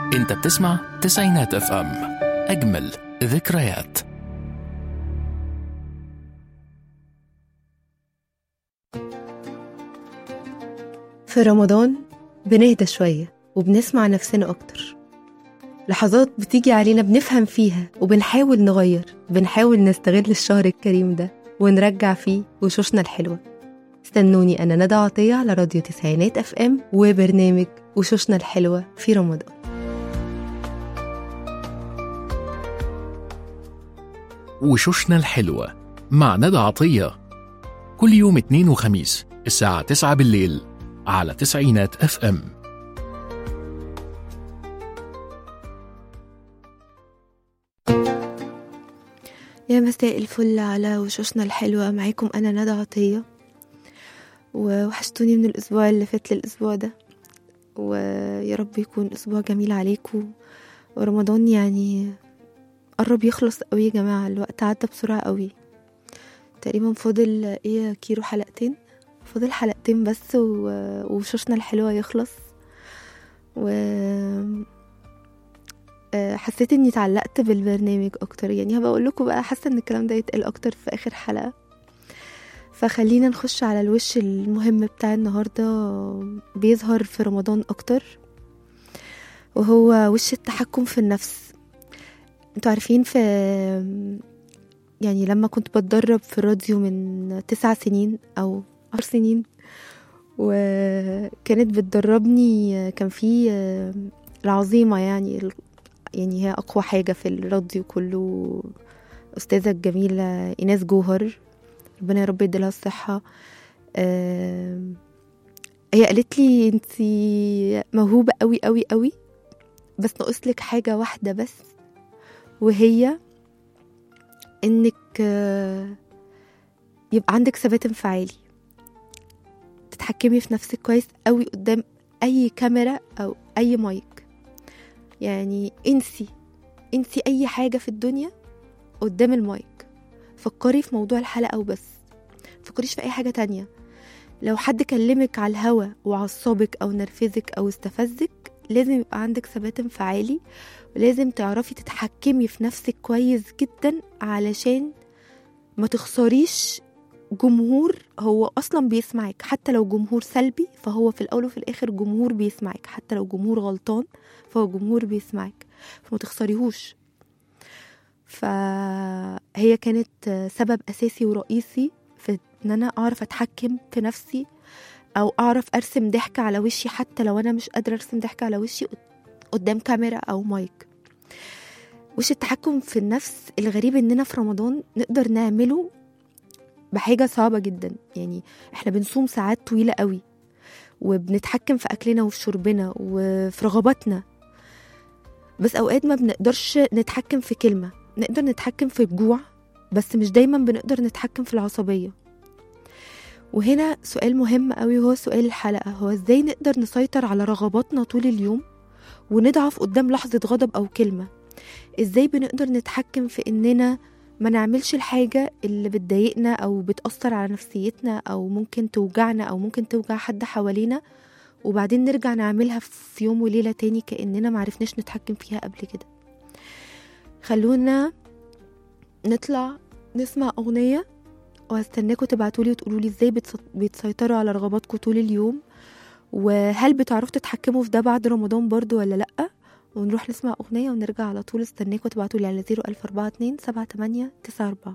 انت بتسمع تسعينات اف ام اجمل ذكريات في رمضان بنهدى شوية وبنسمع نفسنا أكتر لحظات بتيجي علينا بنفهم فيها وبنحاول نغير بنحاول نستغل الشهر الكريم ده ونرجع فيه وشوشنا الحلوة استنوني أنا ندى عطية على راديو تسعينات أف أم وبرنامج وشوشنا الحلوة في رمضان وشوشنا الحلوة مع ندى عطية كل يوم اثنين وخميس الساعة 9 بالليل على تسعينات اف ام يا مساء الفل على وشوشنا الحلوة معاكم أنا ندى عطية ووحشتوني من الأسبوع اللي فات للأسبوع ده ويا رب يكون أسبوع جميل عليكم ورمضان يعني قرب يخلص قوي يا جماعة الوقت عدى بسرعة قوي تقريبا فاضل ايه كيلو حلقتين فاضل حلقتين بس و- وشوشنا الحلوة يخلص و آه، حسيت اني اتعلقت بالبرنامج اكتر يعني هبقى اقول لكم بقى حاسه ان الكلام ده يتقال اكتر في اخر حلقه فخلينا نخش على الوش المهم بتاع النهارده بيظهر في رمضان اكتر وهو وش التحكم في النفس انتوا عارفين في يعني لما كنت بتدرب في الراديو من تسع سنين او عشر سنين وكانت بتدربني كان في العظيمة يعني يعني هي أقوى حاجة في الراديو كله أستاذة الجميلة إيناس جوهر ربنا يا رب يديلها الصحة آم، هي قالت لي انتي موهوبة قوي قوي قوي بس ناقصلك حاجة واحدة بس وهي انك آه، يبقى عندك ثبات انفعالي تتحكمي في نفسك كويس قوي قدام اي كاميرا او اي مايك يعني انسي انسي اي حاجة في الدنيا قدام المايك فكري في موضوع الحلقة وبس فكريش في اي حاجة تانية لو حد كلمك على الهوا وعصبك او نرفزك او استفزك لازم يبقى عندك ثبات انفعالي ولازم تعرفي تتحكمي في نفسك كويس جدا علشان ما تخسريش جمهور هو اصلا بيسمعك حتى لو جمهور سلبي فهو في الاول وفي الاخر جمهور بيسمعك حتى لو جمهور غلطان فهو جمهور بيسمعك فما تخسريهوش فهي كانت سبب اساسي ورئيسي في ان انا اعرف اتحكم في نفسي او اعرف ارسم ضحكه على وشي حتى لو انا مش قادره ارسم ضحكه على وشي قدام كاميرا او مايك وش التحكم في النفس الغريب اننا في رمضان نقدر نعمله بحاجه صعبه جدا يعني احنا بنصوم ساعات طويله قوي وبنتحكم في اكلنا وفي شربنا وفي رغباتنا بس اوقات ما بنقدرش نتحكم في كلمه نقدر نتحكم في الجوع بس مش دايما بنقدر نتحكم في العصبيه وهنا سؤال مهم قوي هو سؤال الحلقه هو ازاي نقدر نسيطر على رغباتنا طول اليوم ونضعف قدام لحظه غضب او كلمه ازاي بنقدر نتحكم في اننا ما نعملش الحاجة اللي بتضايقنا أو بتأثر على نفسيتنا أو ممكن توجعنا أو ممكن توجع حد حوالينا وبعدين نرجع نعملها في يوم وليلة تاني كأننا معرفناش نتحكم فيها قبل كده خلونا نطلع نسمع أغنية وهستناكوا تبعتولي وتقولولي ازاي بتص- بتسيطروا على رغباتكم طول اليوم وهل بتعرفوا تتحكموا في ده بعد رمضان برضو ولا لأ ونروح نسمع أغنية ونرجع على طول استناكوا تبعتولي على 00442 78 94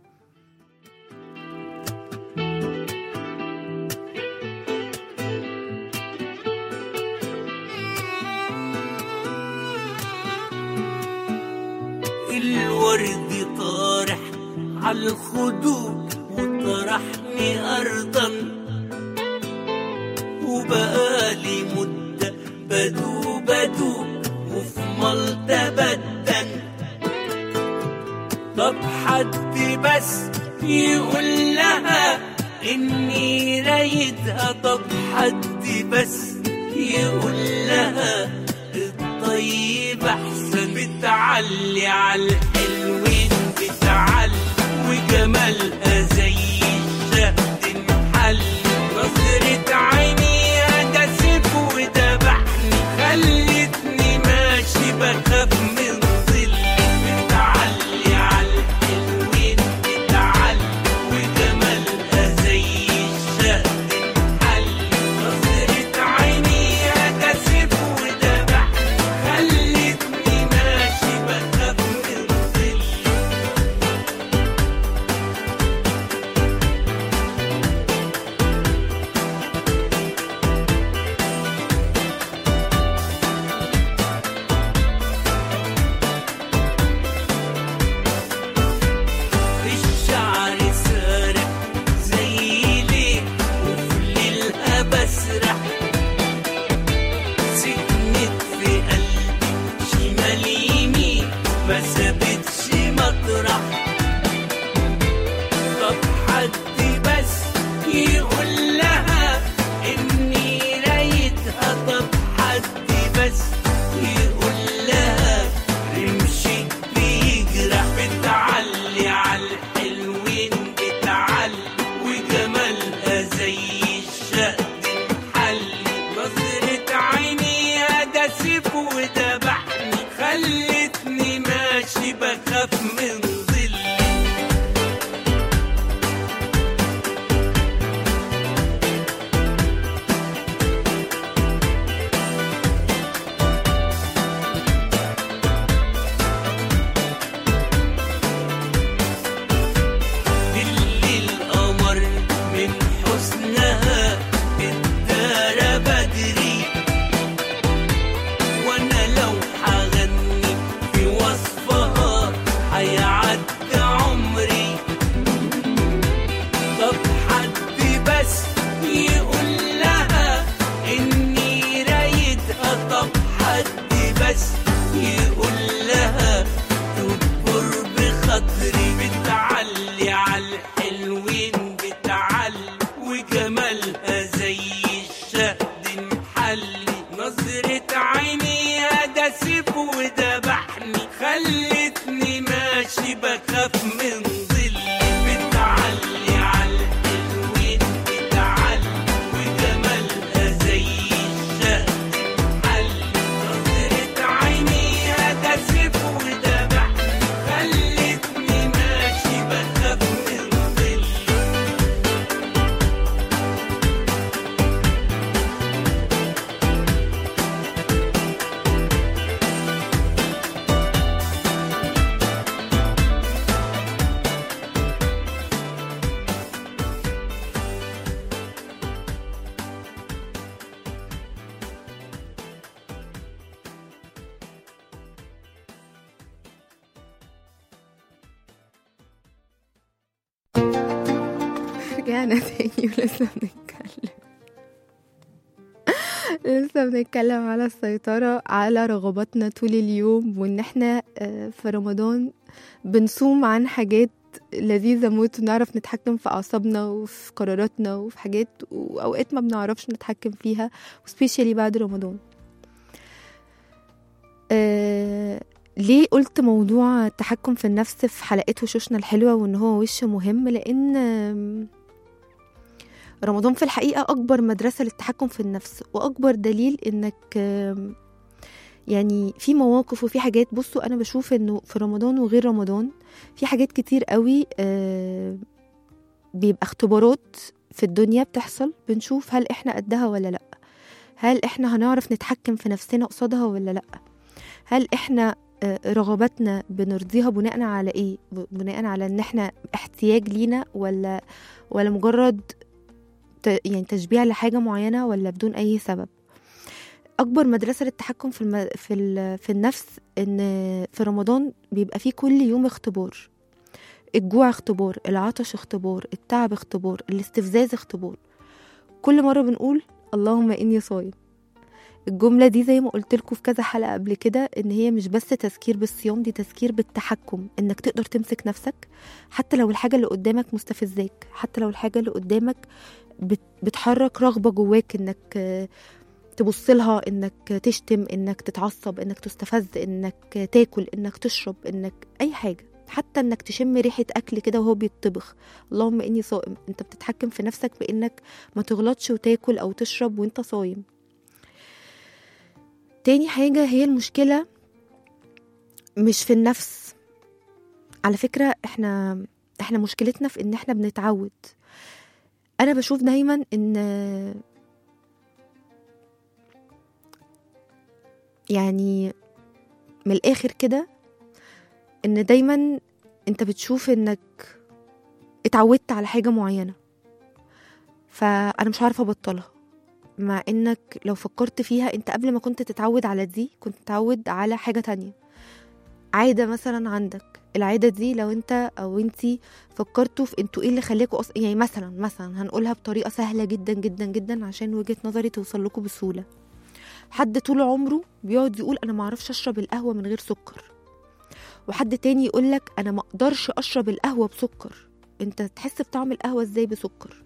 الورد طارح على الخدود وطرحني أرضا وبقالي مدة بدوب بدوب وفي ملطة بدن طب حد بس يقول لها إني رايدها طب حد بس يقول لها الطيب أحسن بتعلي على الحلوين بتعلي وجمالها زي الشهد المحل نظرة عينيها ده سيف ودبحني خلتني ماشي رجعنا تاني ولسه بنتكلم لسه بنتكلم على السيطرة على رغباتنا طول اليوم وإن احنا آه، في رمضان بنصوم عن حاجات لذيذة موت ونعرف نتحكم في أعصابنا وفي قراراتنا وفي حاجات وأوقات ما بنعرفش نتحكم فيها وسبيشالي بعد رمضان آه ليه قلت موضوع التحكم في النفس في حلقات وشوشنا الحلوة وإن هو وش مهم لأن آم، رمضان في الحقيقة أكبر مدرسة للتحكم في النفس وأكبر دليل إنك آم، يعني في مواقف وفي حاجات بصوا أنا بشوف إنه في رمضان وغير رمضان في حاجات كتير قوي آه، بيبقى اختبارات في الدنيا بتحصل بنشوف هل إحنا قدها ولا لأ هل إحنا هنعرف نتحكم في نفسنا قصادها ولا لأ هل إحنا آه، رغباتنا بنرضيها بناء على ايه ب- بناء على ان احنا احتياج لينا ولا ولا مجرد ت- يعني تشبيع لحاجه معينه ولا بدون اي سبب اكبر مدرسه للتحكم في الم... في ال... في النفس ان في رمضان بيبقى فيه كل يوم اختبار الجوع اختبار العطش اختبار التعب اختبار الاستفزاز اختبار كل مره بنقول اللهم اني صايم الجملة دي زي ما قلت لكم في كذا حلقة قبل كده إن هي مش بس تذكير بالصيام دي تذكير بالتحكم إنك تقدر تمسك نفسك حتى لو الحاجة اللي قدامك مستفزاك حتى لو الحاجة اللي قدامك بت- بتحرك رغبة جواك إنك آه، تبص لها إنك تشتم إنك تتعصب إنك تستفز إنك تاكل إنك تشرب إنك أي حاجة حتى إنك تشم ريحة أكل كده وهو بيتطبخ اللهم إني صائم أنت بتتحكم في نفسك بإنك ما تغلطش وتاكل أو تشرب وأنت صايم تاني حاجة هي المشكلة مش في النفس على فكرة احنا احنا مشكلتنا في ان احنا بنتعود انا بشوف دايما ان يعني من الاخر كده ان دايما انت بتشوف انك اتعودت على حاجة معينة فانا مش عارفة ابطلها مع انك لو فكرت فيها انت قبل ما كنت تتعود على دي كنت تتعود على حاجة تانية عادة مثلا عندك العادة دي لو انت او انتي فكرتوا في انتوا ايه اللي خلاكوا اصلا يعني مثلا مثلا هنقولها بطريقة سهلة جدا جدا جدا عشان وجهة نظري توصل لكم بسهولة حد طول عمره بيقعد يقول انا ما اعرفش اشرب القهوة من غير سكر وحد تاني يقول لك انا ما اقدرش اشرب القهوة بسكر انت تحس بطعم القهوة ازاي بسكر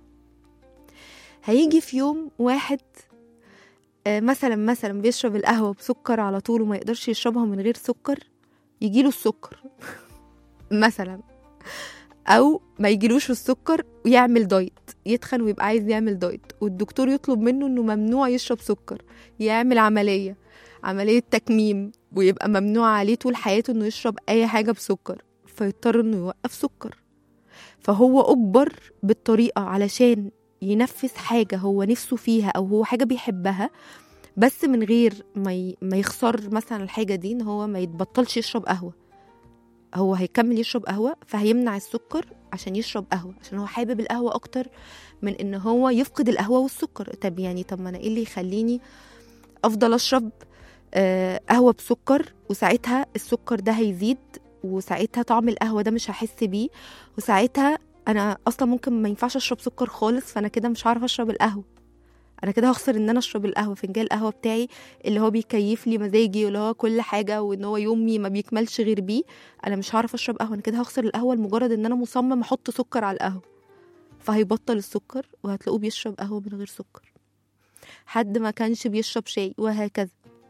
هيجي في يوم واحد آه، مثلا مثلا بيشرب القهوة بسكر على طول وما يقدرش يشربها من غير سكر يجيله السكر مثلا او ما يجيلوش السكر ويعمل دايت يتخن ويبقى عايز يعمل دايت والدكتور يطلب منه انه ممنوع يشرب سكر يعمل عملية عملية تكميم ويبقى ممنوع عليه طول حياته انه يشرب اي حاجة بسكر فيضطر انه يوقف سكر فهو اجبر بالطريقة علشان ينفذ حاجة هو نفسه فيها أو هو حاجة بيحبها بس من غير ما ي... ما يخسر مثلا الحاجة دي إن هو ما يتبطلش يشرب قهوة هو هيكمل يشرب قهوة فهيمنع السكر عشان يشرب قهوة عشان هو حابب القهوة أكتر من إن هو يفقد القهوة والسكر طب يعني طب ما أنا إيه اللي يخليني أفضل أشرب آه قهوة بسكر وساعتها السكر ده هيزيد وساعتها طعم القهوة ده مش هحس بيه وساعتها انا اصلا ممكن ما ينفعش اشرب سكر خالص فانا كده مش عارفه اشرب القهوه انا كده هخسر ان انا اشرب القهوه فنجان القهوه بتاعي اللي هو بيكيف لي مزاجي واللي هو كل حاجه وان هو يومي ما بيكملش غير بيه انا مش هعرف اشرب قهوه انا كده هخسر القهوه لمجرد ان انا مصمم احط سكر على القهوه فهيبطل السكر وهتلاقوه بيشرب قهوه من غير سكر حد ما كانش بيشرب شاي وهكذا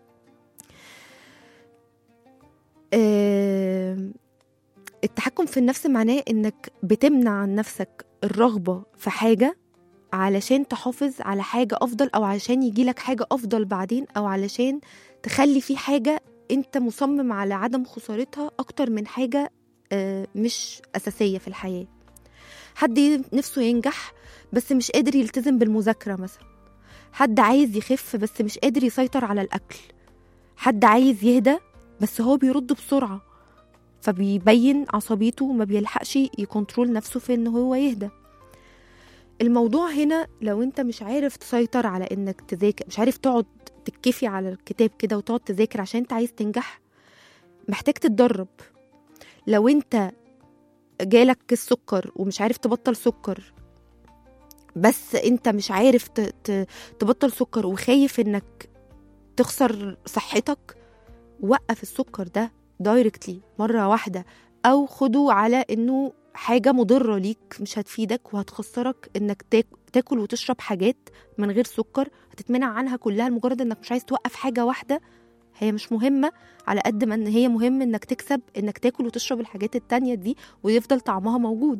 آم، التحكم في النفس معناه انك بتمنع عن نفسك الرغبة في حاجة علشان تحافظ على حاجة أفضل أو علشان يجيلك حاجة أفضل بعدين أو علشان تخلي في حاجة أنت مصمم على عدم خسارتها أكتر من حاجة آه، مش أساسية في الحياة حد ي- نفسه ينجح بس مش قادر يلتزم بالمذاكرة مثلا حد عايز يخف بس مش قادر يسيطر على الأكل حد عايز يهدى بس هو بيرد بسرعة فبيبين عصبيته وما بيلحقش يكنترول نفسه في ان هو يهدى الموضوع هنا لو انت مش عارف تسيطر على انك تذاكر مش عارف تقعد تتكفي على الكتاب كده وتقعد تذاكر عشان انت عايز تنجح محتاج تتدرب لو انت جالك السكر ومش عارف تبطل سكر بس انت مش عارف ت- ت- تبطل سكر وخايف انك تخسر صحتك وقف السكر ده دايركتلي مرة واحدة أو خده على إنه حاجة مضرة ليك مش هتفيدك وهتخسرك إنك تاك- تاكل وتشرب حاجات من غير سكر هتتمنع عنها كلها لمجرد إنك مش عايز توقف حاجة واحدة هي مش مهمة على قد ما إن هي مهم إنك تكسب إنك تاكل وتشرب الحاجات التانية دي ويفضل طعمها موجود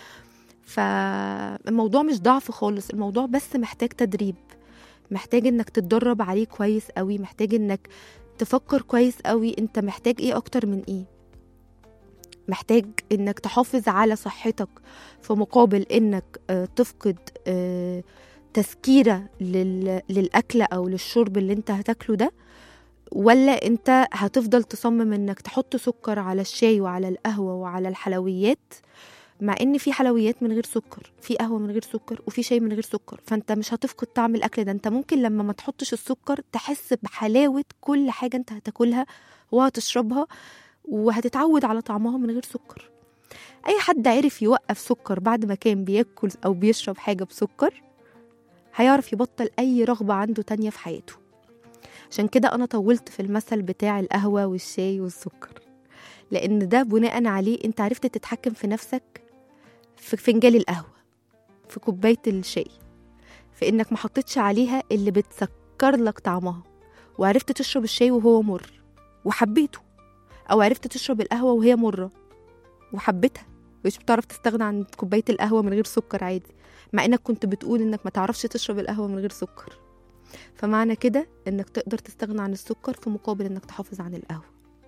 فالموضوع مش ضعف خالص الموضوع بس محتاج تدريب محتاج انك تتدرب عليه كويس قوي محتاج انك تفكر كويس قوي انت محتاج ايه اكتر من ايه محتاج انك تحافظ على صحتك في مقابل انك آه، تفقد آه، تسكيرة لل- للأكل أو للشرب اللي انت هتاكله ده ولا انت هتفضل تصمم انك تحط سكر على الشاي وعلى القهوة وعلى الحلويات مع ان في حلويات من غير سكر في قهوة من غير سكر وفي شاي من غير سكر فانت مش هتفقد طعم الاكل ده انت ممكن لما ما تحطش السكر تحس بحلاوة كل حاجة انت هتاكلها وهتشربها وهتتعود على طعمها من غير سكر اي حد عرف يوقف سكر بعد ما كان بياكل او بيشرب حاجة بسكر هيعرف يبطل اي رغبة عنده تانية في حياته عشان كده انا طولت في المثل بتاع القهوة والشاي والسكر لان ده بناء عليه انت عرفت تتحكم في نفسك في فنجان القهوة في كوباية الشاي في انك ما حطيتش عليها اللي بتسكر لك طعمها وعرفت تشرب الشاي وهو مر وحبيته او عرفت تشرب القهوة وهي مرة وحبيتها مش بتعرف تستغنى عن كوباية القهوة من غير سكر عادي مع انك كنت بتقول انك ما تعرفش تشرب القهوة من غير سكر فمعنى كده انك تقدر تستغنى عن السكر في مقابل انك تحافظ عن القهوة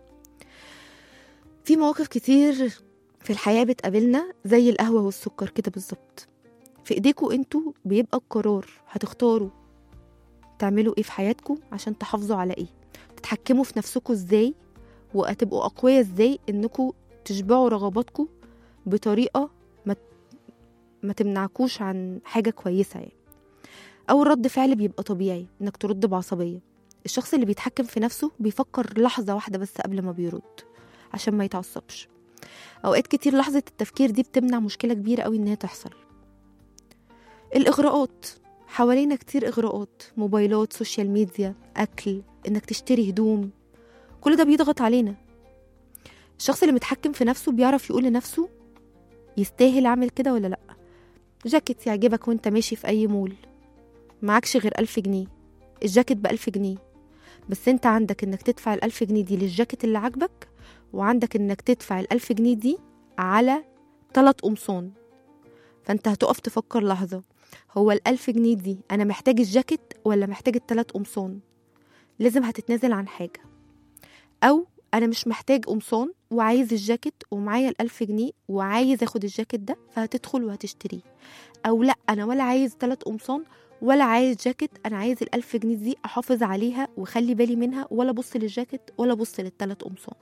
في مواقف كتير في الحياة بتقابلنا زي القهوة والسكر كده بالظبط في ايديكوا انتوا بيبقى القرار هتختاروا تعملوا ايه في حياتكم عشان تحافظوا على ايه تتحكموا في نفسكم ازاي وهتبقوا اقوياء ازاي انكم تشبعوا رغباتكم بطريقة ما ما تمنعكوش عن حاجة كويسة يعني أول رد فعل بيبقى طبيعي إنك ترد بعصبية الشخص اللي بيتحكم في نفسه بيفكر لحظة واحدة بس قبل ما بيرد عشان ما يتعصبش أوقات كتير لحظة التفكير دي بتمنع مشكلة كبيرة قوي إن هي تحصل الإغراءات حوالينا كتير إغراءات موبايلات سوشيال ميديا أكل إنك تشتري هدوم كل ده بيضغط علينا الشخص اللي متحكم في نفسه بيعرف يقول لنفسه يستاهل أعمل كده ولا لأ جاكيت يعجبك وانت ماشي في أي مول معكش غير ألف جنيه الجاكيت بألف جنيه بس انت عندك انك تدفع الألف جنيه دي للجاكيت اللي عاجبك وعندك انك تدفع الألف جنيه دي على تلات قمصان فانت هتقف تفكر لحظة هو الألف جنيه دي أنا محتاج الجاكيت ولا محتاج التلات قمصان لازم هتتنازل عن حاجة أو أنا مش محتاج قمصان وعايز الجاكيت ومعايا الألف جنيه وعايز أخد الجاكيت ده فهتدخل وهتشتريه أو لأ أنا ولا عايز تلات قمصان ولا عايز جاكيت أنا عايز الألف جنيه دي أحافظ عليها وخلي بالي منها ولا أبص للجاكيت ولا أبص للتلات قمصان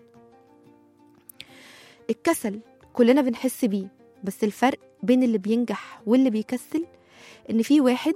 الكسل كلنا بنحس بيه بس الفرق بين اللي بينجح واللي بيكسل ان في واحد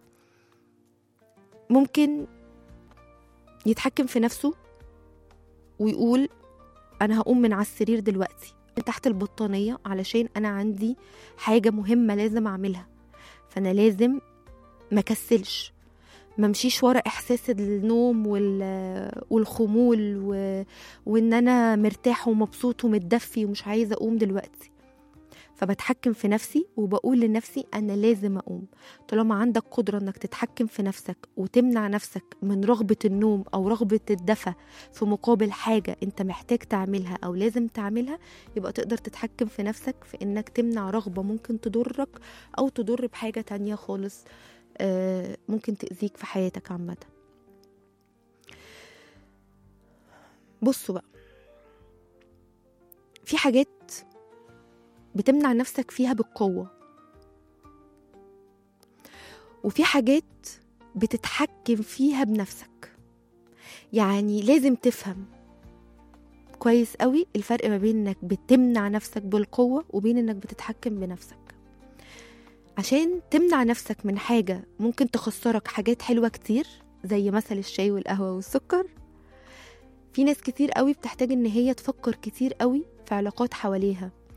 ممكن يتحكم في نفسه ويقول انا هقوم من على السرير دلوقتي من تحت البطانية علشان انا عندي حاجة مهمة لازم اعملها فانا لازم ما كسلش ما امشيش ورا احساس النوم وال... والخمول و... وان انا مرتاح ومبسوط ومتدفي ومش عايزه اقوم دلوقتي فبتحكم في نفسي وبقول لنفسي انا لازم اقوم طالما عندك قدره انك تتحكم في نفسك وتمنع نفسك من رغبه النوم او رغبه الدفى في مقابل حاجه انت محتاج تعملها او لازم تعملها يبقى تقدر تتحكم في نفسك في انك تمنع رغبه ممكن تضرك او تضر بحاجه تانية خالص آه، ممكن تأذيك في حياتك عامة بصوا بقى في حاجات بتمنع نفسك فيها بالقوة وفي حاجات بتتحكم فيها بنفسك يعني لازم تفهم كويس قوي الفرق ما بين انك بتمنع نفسك بالقوة وبين انك بتتحكم بنفسك عشان تمنع نفسك من حاجة ممكن تخسرك حاجات حلوة كتير زي مثل الشاي والقهوة والسكر في ناس كتير قوي بتحتاج ان هي تفكر كتير قوي في علاقات حواليها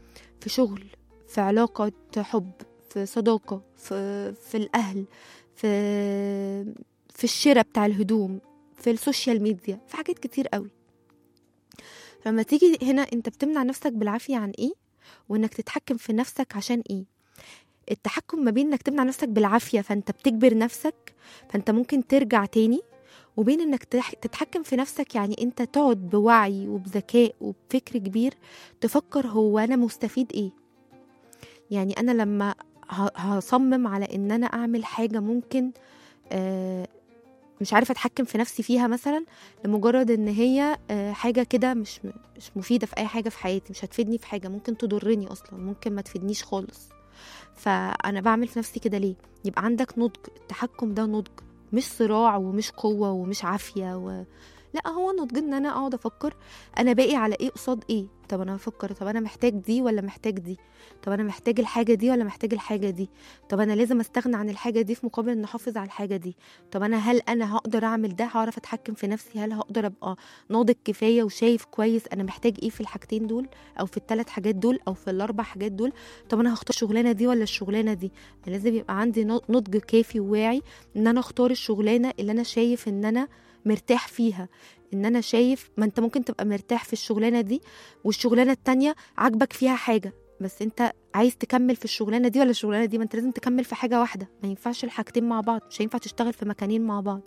في شغل في علاقة حب في صداقة في, في الأهل في في الشراء بتاع الهدوم في السوشيال ميديا في حاجات كتير قوي لما تيجي هنا انت بتمنع نفسك بالعافية عن ايه وانك تتحكم في نفسك عشان ايه التحكم ما بين انك تمنع نفسك بالعافية فانت بتجبر نفسك فانت ممكن ترجع تاني وبين انك تح- تتحكم في نفسك يعني انت تقعد بوعي وبذكاء وبفكر كبير تفكر هو انا مستفيد ايه يعني انا لما ه- هصمم على ان انا اعمل حاجة ممكن آه، مش عارفة اتحكم في نفسي فيها مثلا لمجرد ان هي آه، حاجة كده مش مش مفيدة في اي حاجة في حياتي مش هتفيدني في حاجة ممكن تضرني اصلا ممكن ما تفيدنيش خالص فانا بعمل في نفسي كده ليه يبقى عندك نضج التحكم ده نضج مش صراع ومش قوة ومش عافية و... لا هو نضج ان انا اقعد افكر انا باقي على ايه قصاد ايه طب انا بفكر طب انا محتاج دي ولا محتاج دي طب انا محتاج الحاجة دي ولا محتاج الحاجة دي طب انا لازم استغنى عن الحاجة دي في مقابل ان احافظ على الحاجة دي طب انا هل انا هقدر اعمل ده هعرف اتحكم في نفسي هل هقدر ابقى ناضج كفاية وشايف كويس انا محتاج ايه في الحاجتين دول او في الثلاث حاجات دول او في الاربع حاجات دول طب انا هختار الشغلانة دي ولا الشغلانة دي أنا لازم يبقى عندي نضج كافي وواعي ان انا اختار الشغلانة اللي انا شايف ان انا مرتاح فيها ان انا شايف ما انت ممكن تبقى مرتاح في الشغلانه دي والشغلانه التانية عاجبك فيها حاجه بس انت عايز تكمل في الشغلانه دي ولا الشغلانه دي ما انت لازم تكمل في حاجه واحده ما ينفعش الحاجتين مع بعض مش هينفع تشتغل في مكانين مع بعض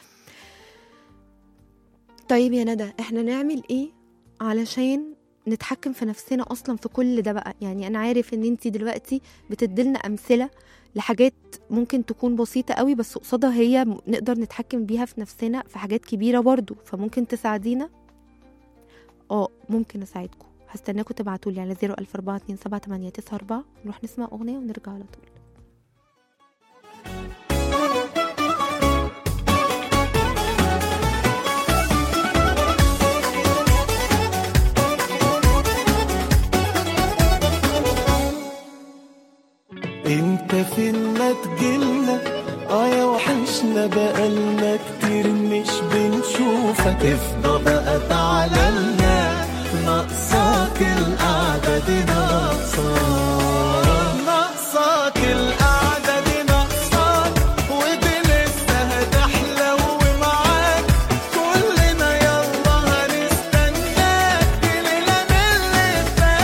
طيب يا ندى احنا نعمل ايه علشان نتحكم في نفسنا اصلا في كل ده بقى يعني انا عارف ان انت دلوقتي بتدلنا امثله لحاجات ممكن تكون بسيطة قوي بس قصادها هي م- نقدر نتحكم بيها في نفسنا في حاجات كبيرة برضو فممكن تساعدينا اه ممكن اساعدكم هستناكم تبعتولي على 004278994 نروح نسمع اغنية ونرجع على طول انت فين ما تجيلنا اه يا وحشنا بقالنا كتير مش بنشوفك افضى بقى تعالى لنا ناقصاك القعدة دي ناقصاك ناقصاك القعدة دي ناقصاك ودي لسه هتحلو معاك كلنا يلا هنستناك دي ليلة من اللي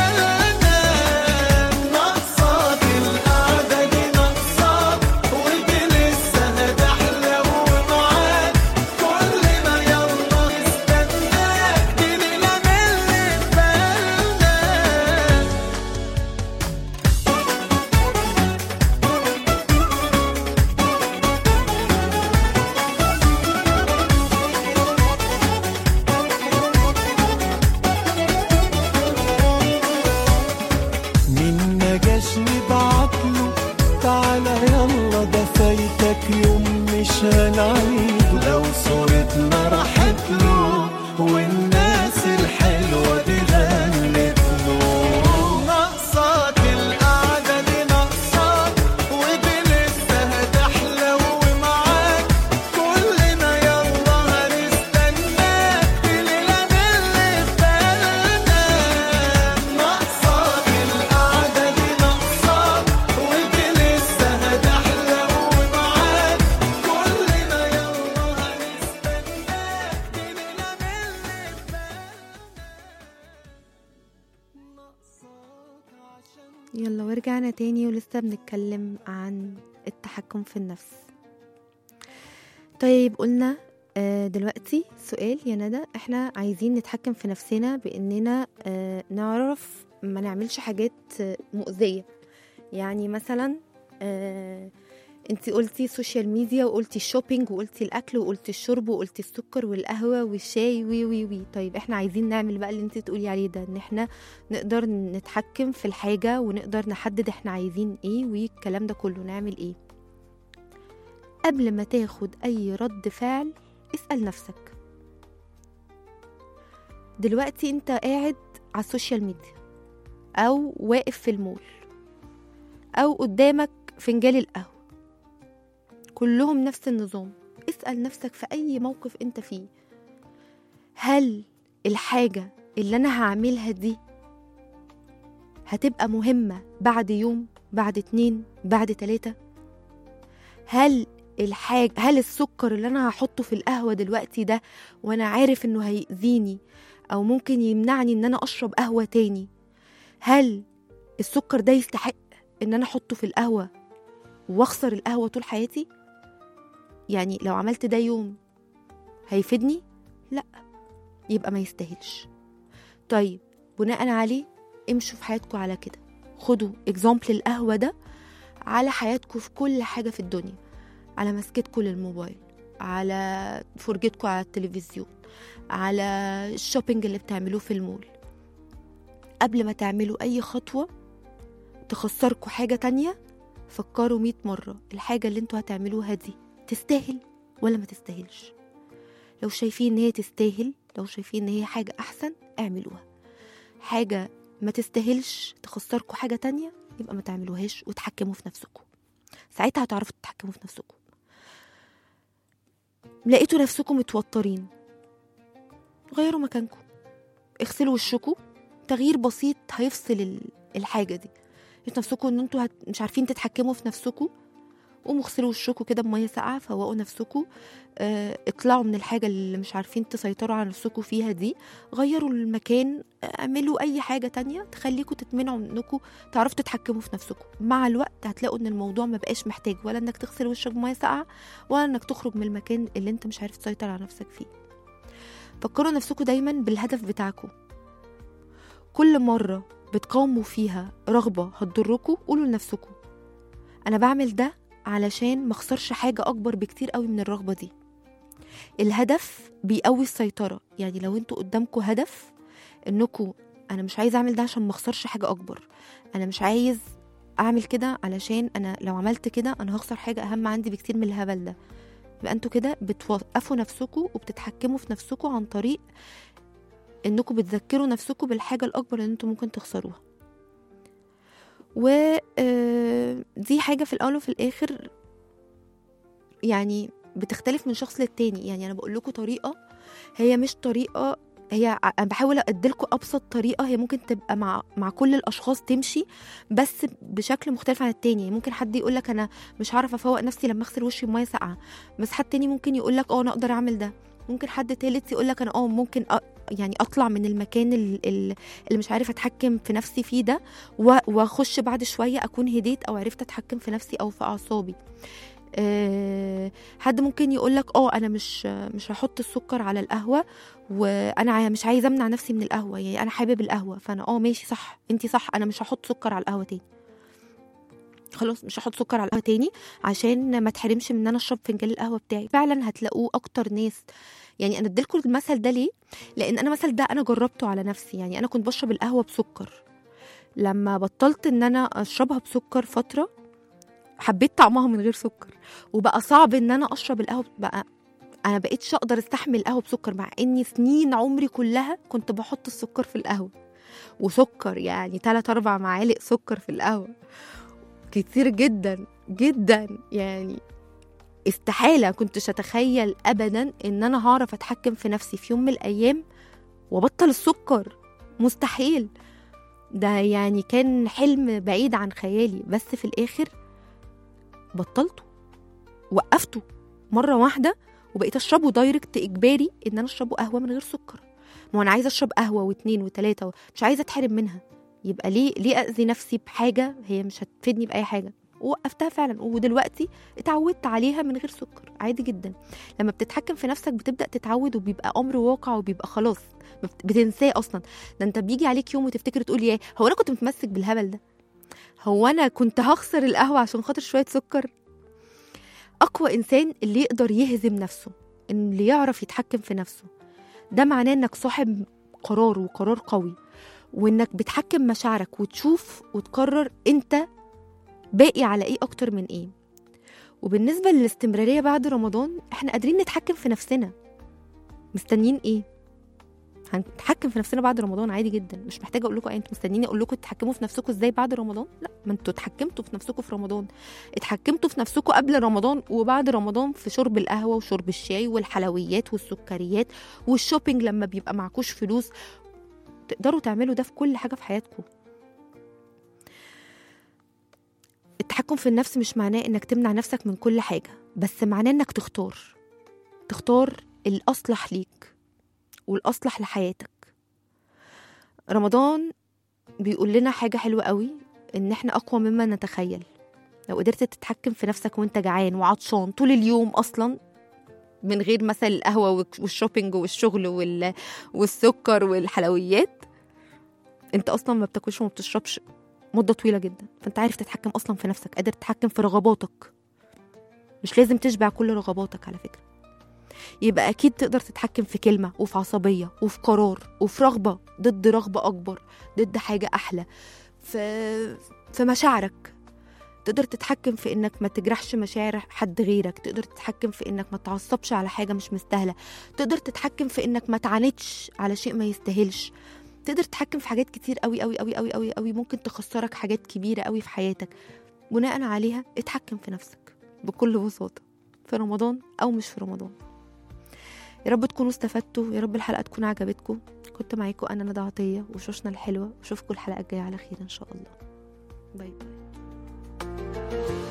فاتك ناقصاك القعدة دي ناقصاك ودي لسه هتحلو معاك كلنا يلا نستناك دي ليلة من اللي فاتك مين ما جاش نبعتله تعالى يلا ده فايتك يوم مش هنعيده لو صورتنا راحت له والناس الحلوة دي غنت له ناقصاك القعدة دي ناقصاك ودي لسه هتحلو معاك كلنا يلا هنستناك دي ليلة من اللي فاتك ناقصاك القعدة دي ناقصاك ودي لسه هتحلو معاك كلنا يلا هنستناك دي ليلة من اللي فاتك ناقصاك عشان يلا ورجعنا تاني ولسه بنتكلم عن التحكم في النفس طيب قلنا آه، دلوقتي سؤال يا ندى احنا عايزين نتحكم في نفسنا باننا آه، نعرف ما نعملش حاجات آه، مؤذية يعني مثلا آه، انت قلتي سوشيال ميديا وقلتي الشوبينج وقلتي الاكل وقلتي الشرب وقلتي السكر والقهوه والشاي وي وي وي طيب احنا عايزين نعمل بقى اللي انت تقولي عليه ده ان احنا نقدر نتحكم في الحاجه ونقدر نحدد احنا عايزين ايه والكلام ده كله نعمل ايه قبل ما تاخد اي رد فعل اسال نفسك دلوقتي انت قاعد على السوشيال ميديا او واقف في المول او قدامك فنجان القهوه كلهم نفس النظام اسال نفسك في اي موقف انت فيه هل الحاجه اللي انا هعملها دي هتبقى مهمة بعد يوم بعد اتنين بعد تلاتة هل الحاج هل السكر اللي انا هحطه في القهوة دلوقتي ده وانا عارف انه هيأذيني او ممكن يمنعني ان انا اشرب قهوة تاني هل السكر ده يستحق ان انا احطه في القهوة واخسر القهوة طول حياتي يعني لو عملت ده يوم هيفيدني لا يبقى ما يستاهلش طيب بناء عليه امشوا في حياتكم على كده خدوا اكزامبل القهوة ده على حياتكم في كل حاجة في الدنيا على مسكتكم للموبايل على فرجتكم على التلفزيون على الشوبينج اللي بتعملوه في المول قبل ما تعملوا أي خطوة تخسركوا حاجة تانية فكروا مئة مرة الحاجة اللي انتوا هتعملوها دي تستاهل ولا ما تستاهلش لو شايفين ان هي تستاهل لو شايفين ان هي حاجة أحسن اعملوها حاجة ما تستاهلش تخسركوا حاجة تانية يبقى ما تعملوهاش وتحكموا في نفسكم ساعتها هتعرفوا تتحكموا في نفسكم لقيتوا نفسكم متوترين غيروا مكانكم اغسلوا وشكم تغيير بسيط هيفصل ال- الحاجة دي لقيتوا نفسكم ان انتوا هت... مش عارفين تتحكموا في نفسكم قوموا اغسلوا وشكم كده بميه ساقعه فوقوا نفسكم اه اطلعوا من الحاجه اللي مش عارفين تسيطروا على نفسكم فيها دي غيروا المكان اعملوا اي حاجه تانية تخليكم تتمنعوا انكم تعرفوا تتحكموا في نفسكم مع الوقت هتلاقوا ان الموضوع ما بقاش محتاج ولا انك تغسل وشك بميه ساقعه ولا انك تخرج من المكان اللي انت مش عارف تسيطر على نفسك فيه فكروا نفسكم دايما بالهدف بتاعكم كل مره بتقاوموا فيها رغبه هتضركم قولوا لنفسكم انا بعمل ده علشان ما اخسرش حاجه اكبر بكتير قوي من الرغبه دي الهدف بيقوي السيطره يعني لو انتوا قدامكم هدف انكم انا مش عايز اعمل ده عشان ما اخسرش حاجه اكبر انا مش عايز اعمل كده علشان انا لو عملت كده انا هخسر حاجه اهم عندي بكتير من الهبل ده يبقى انتوا كده بتوقفوا نفسكم وبتتحكموا في نفسكم عن طريق انكم بتذكروا نفسكم بالحاجه الاكبر اللي انتوا ممكن تخسروها ودي حاجه في الاول وفي الاخر يعني بتختلف من شخص للتاني يعني انا بقول لكم طريقه هي مش طريقه هي ع- انا بحاول اديلكم ابسط طريقه هي ممكن تبقى مع مع كل الاشخاص تمشي بس بشكل مختلف عن التاني يعني ممكن حد يقول لك انا مش هعرف افوق نفسي لما اغسل وشي بميه ساقعه بس حد تاني ممكن يقول لك اه انا اقدر اعمل ده ممكن حد تالت يقول لك انا اه ممكن أ... يعني اطلع من المكان ال- ال- اللي مش عارف اتحكم في نفسي فيه ده و- واخش بعد شويه اكون هديت او عرفت اتحكم في نفسي او في اعصابي أه حد ممكن يقول لك اه انا مش مش هحط السكر على القهوه وانا عا- مش عايزه امنع نفسي من القهوه يعني انا حابب القهوه فانا اه ماشي صح انتي صح انا مش هحط سكر على القهوه تاني خلاص مش هحط سكر على القهوه تاني عشان ما تحرمش من ان انا اشرب فنجان القهوه بتاعي فعلا هتلاقوه اكتر ناس يعني انا اديلكم المثل ده ليه لان انا مثل ده انا جربته على نفسي يعني انا كنت بشرب القهوه بسكر لما بطلت ان انا اشربها بسكر فتره حبيت طعمها من غير سكر وبقى صعب ان انا اشرب القهوه بقى انا بقيتش اقدر استحمل القهوه بسكر مع اني سنين عمري كلها كنت بحط السكر في القهوه وسكر يعني 3 4 معالق سكر في القهوه كتير جدا جدا يعني استحاله كنتش اتخيل ابدا ان انا هعرف اتحكم في نفسي في يوم من الايام وابطل السكر مستحيل ده يعني كان حلم بعيد عن خيالي بس في الاخر بطلته وقفته مره واحده وبقيت اشربه دايركت اجباري ان انا اشربه قهوه من غير سكر ما هو انا عايزه اشرب قهوه واتنين وتلاته مش عايزه اتحرم منها يبقى ليه ليه اذي نفسي بحاجه هي مش هتفيدني باي حاجه ووقفتها فعلا ودلوقتي اتعودت عليها من غير سكر عادي جدا لما بتتحكم في نفسك بتبدا تتعود وبيبقى امر واقع وبيبقى خلاص بت- بتنساه اصلا ده انت بيجي عليك يوم وتفتكر تقول ياه هو انا كنت متمسك بالهبل ده هو انا كنت هخسر القهوه عشان خاطر شويه سكر اقوى انسان اللي يقدر يهزم نفسه اللي يعرف يتحكم في نفسه ده معناه انك صاحب قرار وقرار قوي وانك بتحكم مشاعرك وتشوف وتقرر انت باقي على ايه اكتر من ايه وبالنسبة للاستمرارية بعد رمضان احنا قادرين نتحكم في نفسنا مستنيين ايه هنتحكم في نفسنا بعد رمضان عادي جدا مش محتاجه اقول لكم انتوا مستنيين اقول لكم تتحكموا في نفسكم ازاي بعد رمضان لا ما انتوا اتحكمتوا في نفسكم في رمضان اتحكمتوا في نفسكم قبل رمضان وبعد رمضان في شرب القهوه وشرب الشاي والحلويات والسكريات والشوبينج لما بيبقى معكوش فلوس تقدروا تعملوا ده في كل حاجه في حياتكم التحكم في النفس مش معناه انك تمنع نفسك من كل حاجة بس معناه انك تختار تختار الأصلح ليك والأصلح لحياتك رمضان بيقول لنا حاجة حلوة قوي ان احنا اقوى مما نتخيل لو قدرت تتحكم في نفسك وانت جعان وعطشان طول اليوم اصلا من غير مثلا القهوة والشوبينج والشغل وال... والسكر والحلويات انت اصلا ما بتاكلش وما بتشربش مدة طويلة جدا فانت عارف تتحكم اصلا في نفسك قادر تتحكم في رغباتك مش لازم تشبع كل رغباتك على فكرة يبقى اكيد تقدر تتحكم في كلمة وفي عصبية وفي قرار وفي رغبة ضد رغبة اكبر ضد حاجة احلى في في مشاعرك تقدر تتحكم في انك ما تجرحش مشاعر حد غيرك تقدر تتحكم في انك ما تعصبش على حاجه مش مستاهله تقدر تتحكم في انك ما تعاندش على شيء ما يستاهلش تقدر تتحكم في حاجات كتير قوي قوي قوي قوي قوي قوي ممكن تخسرك حاجات كبيره قوي في حياتك بناء عليها اتحكم في نفسك بكل بساطه في رمضان او مش في رمضان يا رب تكونوا استفدتوا يا رب الحلقه تكون عجبتكم كنت معاكم انا ندى عطيه وشوشنا الحلوه واشوفكم الحلقه الجايه على خير ان شاء الله باي باي